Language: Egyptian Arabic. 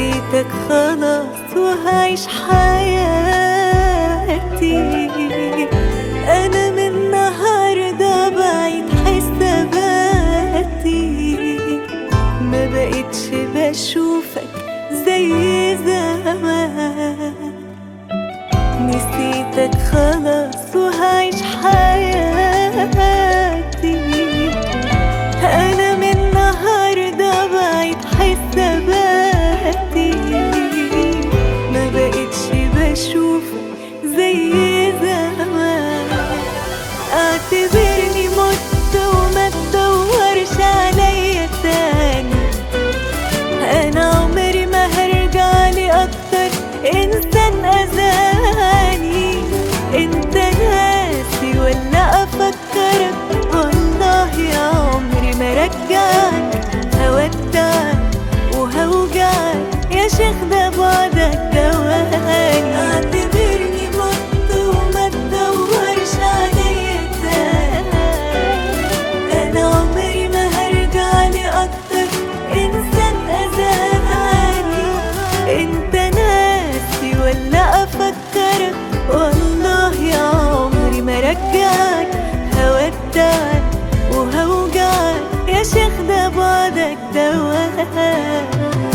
نسيتك خلاص وهعيش حياتي أنا من النهاردة بعيد حساباتي ما بقتش بشوفك زي زمان نسيتك خلاص وهعيش حياتي أنا من النهاردة بعيد حساباتي ما بقتش بشوفك زي زمان اعتبرني مت وما تدورش عليا تاني انا عمري ما هرجع لي اكتر انسان اذاني انت ناسي ولا افكرك والله يا عمري ما رجعك هودعك وهوجعك يا شيخ ده بعدك دواني اعتبرني مت وما تدورش عليا تاني انا عمري ما هرجع لي اكتر انسان اذاني انت ناسي ولا افكرك والله يا عمري ما رجعك هودعك وهوجعك يا شيخ ده بعدك دوام